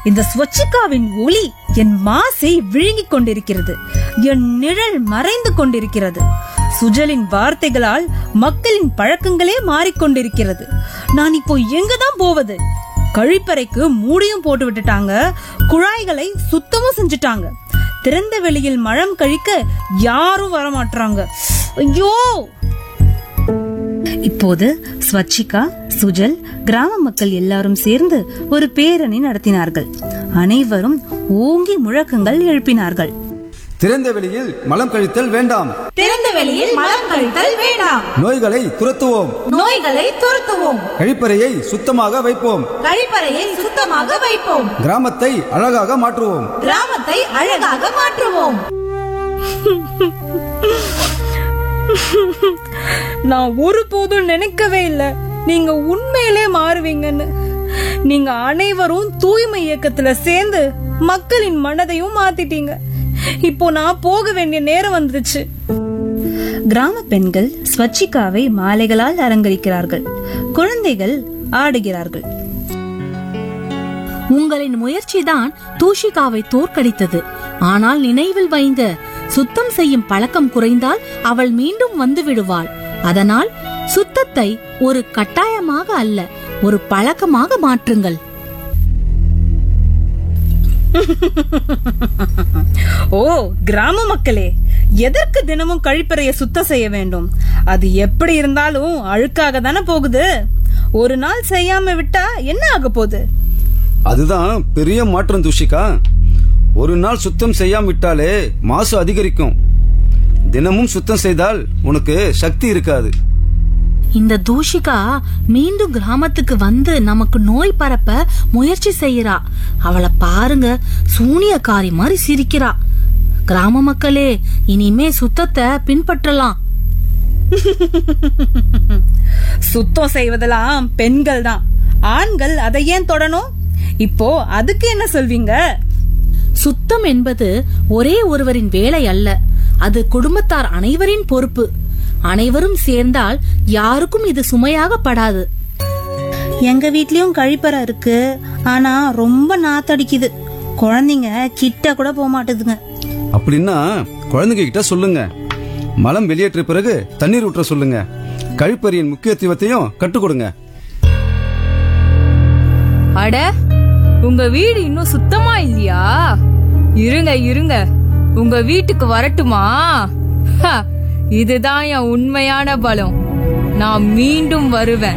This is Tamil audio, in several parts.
இந்த ஸ்வச்சிகாவின் ஒளி என் மாசை விழுங்கிக் கொண்டிருக்கிறது என் நிழல் மறைந்து கொண்டிருக்கிறது சுஜலின் வார்த்தைகளால் மக்களின் பழக்கங்களே மாறிக்கொண்டிருக்கிறது நான் இப்போ எங்கதான் போவது கழிப்பறைக்கு மூடியும் போட்டு விட்டுட்டாங்க குழாய்களை சுத்தமும் செஞ்சுட்டாங்க திறந்த வெளியில் மழம் கழிக்க யாரும் வரமாட்டாங்க ஐயோ இப்போது ஸ்வச்சிகா சுஜல் கிராம மக்கள் எல்லாரும் சேர்ந்து ஒரு பேரணி நடத்தினார்கள் அனைவரும் ஓங்கி முழக்கங்கள் எழுப்பினார்கள் திறந்த வெளியில் மலம் கழித்தல் வேண்டாம் திறந்த வெளியில் மலம் கழித்தல் வேண்டாம் நோய்களை துரத்துவோம் நோய்களை துரத்துவோம் கழிப்பறையை சுத்தமாக வைப்போம் கழிப்பறையை சுத்தமாக வைப்போம் கிராமத்தை அழகாக மாற்றுவோம் கிராமத்தை அழகாக மாற்றுவோம் நான் ஒருபோதும் நினைக்கவே இல்லை நீங்க உண்மையிலே மாறுவீங்கன்னு நீங்க அனைவரும் தூய்மை இயக்கத்துல சேர்ந்து மக்களின் மனதையும் மாத்திட்டீங்க இப்போ நான் போக வேண்டிய நேரம் வந்துருச்சு கிராம பெண்கள் ஸ்வச்சிகாவை மாலைகளால் அலங்கரிக்கிறார்கள் குழந்தைகள் ஆடுகிறார்கள் உங்களின் முயற்சிதான் தூஷிகாவை தோற்கடித்தது ஆனால் நினைவில் வைங்க சுத்தம் செய்யும் பழக்கம் குறைந்தால் அவள் மீண்டும் வந்து விடுவாள் அதனால் சுத்தத்தை ஒரு கட்டாயமாக அல்ல ஒரு பழக்கமாக மாற்றுங்கள் ஓ கிராம மக்களே எதற்கு தினமும் கழிப்பறையை சுத்தம் செய்ய வேண்டும் அது எப்படி இருந்தாலும் அழுக்காக தானே போகுது ஒரு நாள் செய்யாம விட்டா என்ன ஆக போகுது அதுதான் பெரிய மாற்றம் துஷிகா ஒரு நாள் சுத்தம் செய்யாம விட்டாலே மாசு அதிகரிக்கும் தினமும் சுத்தம் செய்தால் உனக்கு சக்தி இருக்காது இந்த தூஷிகா மீண்டும் கிராமத்துக்கு வந்து நமக்கு நோய் பரப்ப முயற்சி செய்யறா அவளை பாருங்க சூனியக்காரி மாதிரி சிரிக்கிறா கிராம மக்களே இனிமே சுத்தத்தை பின்பற்றலாம் சுத்தம் செய்வதெல்லாம் பெண்கள் தான் ஆண்கள் அதை ஏன் தொடணும் இப்போ அதுக்கு என்ன சொல்வீங்க சுத்தம் என்பது ஒரே ஒருவரின் வேலை அல்ல அது குடும்பத்தார் அனைவரின் பொறுப்பு அனைவரும் சேர்ந்தால் யாருக்கும் இது சுமையாக படாது எங்க வீட்லயும் கழிப்பறை இருக்கு ஆனா ரொம்ப நாத்தடிக்குது குழந்தைங்க கிட்ட கூட போக மாட்டுதுங்க அப்படின்னா குழந்தைங்க கிட்ட சொல்லுங்க மலம் வெளியேற்ற பிறகு தண்ணீர் ஊற்ற சொல்லுங்க கழிப்பறையின் முக்கியத்துவத்தையும் கற்றுக் கொடுங்க அட உங்க வீடு இன்னும் சுத்தமா இல்லையா இருங்க இருங்க உங்க வீட்டுக்கு வரட்டுமா ஹ, இதுதான் என் உண்மையான பலம் நான் மீண்டும் வருவேன்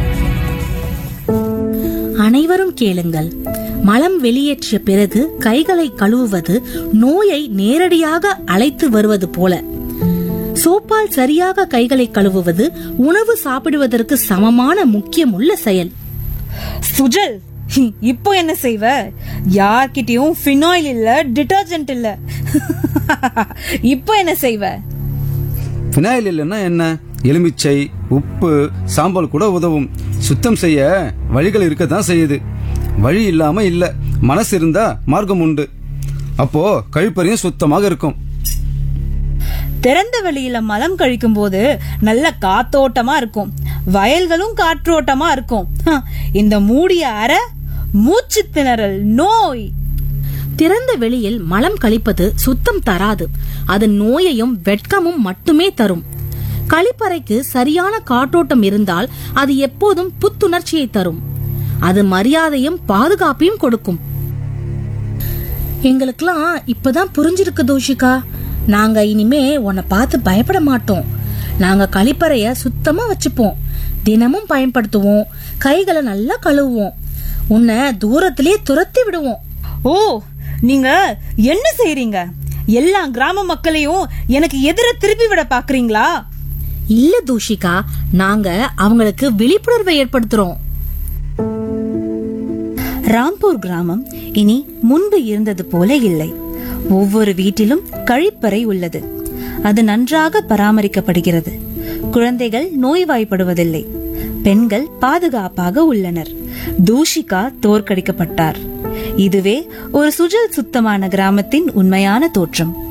அனைவரும் கேளுங்கள் மலம் வெளியேற்றிய பிறகு கைகளை கழுவுவது நோயை நேரடியாக அழைத்து வருவது போல சோப்பால் சரியாக கைகளை கழுவுவது உணவு சாப்பிடுவதற்கு சமமான முக்கியமுள்ள செயல் சுஜல் இப்போ என்ன செய்வ யார்கிட்டயும் ஃபினாயில் இல்ல டிட்டர்ஜென்ட் இல்ல இப்போ என்ன செய்வ பினாயில் இல்லைன்னா என்ன எலுமிச்சை உப்பு சாம்பல் கூட உதவும் சுத்தம் செய்ய வழிகள் இருக்கத்தான் செய்யுது வழி இல்லாம இல்ல மனசு இருந்தா மார்க்கம் உண்டு அப்போ கழிப்பறையும் சுத்தமாக இருக்கும் திறந்த வெளியில மலம் கழிக்கும் போது நல்ல காத்தோட்டமா இருக்கும் வயல்களும் காற்றோட்டமா இருக்கும் ஹ, இந்த மூடிய அறை மூச்சு திணறல் நோய் திறந்த வெளியில் மலம் கழிப்பது சுத்தம் தராது அது நோயையும் வெட்கமும் மட்டுமே தரும் கழிப்பறைக்கு சரியான காற்றோட்டம் இருந்தால் அது எப்போதும் புத்துணர்ச்சியை தரும் அது மரியாதையும் பாதுகாப்பையும் கொடுக்கும் எங்களுக்கெல்லாம் இப்பதான் புரிஞ்சிருக்கு தோஷிகா நாங்க இனிமே உன்னை பார்த்து பயப்பட மாட்டோம் நாங்க கழிப்பறைய சுத்தமா வச்சுப்போம் தினமும் பயன்படுத்துவோம் கைகளை நல்லா கழுவுவோம் உன்னை தூரத்திலே துரத்தி விடுவோம் ஓ நீங்க என்ன செய்றீங்க எல்லா கிராம மக்களையும் எனக்கு எதிர திருப்பி விட பாக்குறீங்களா இல்ல தூஷிகா நாங்க அவங்களுக்கு விழிப்புணர்வை ஏற்படுத்துறோம் ராம்பூர் கிராமம் இனி முன்பு இருந்தது போல இல்லை ஒவ்வொரு வீட்டிலும் கழிப்பறை உள்ளது அது நன்றாக பராமரிக்கப்படுகிறது குழந்தைகள் நோய்வாய்ப்படுவதில்லை பெண்கள் பாதுகாப்பாக உள்ளனர் தூஷிகா தோற்கடிக்கப்பட்டார் இதுவே ஒரு சுஜல் சுத்தமான கிராமத்தின் உண்மையான தோற்றம்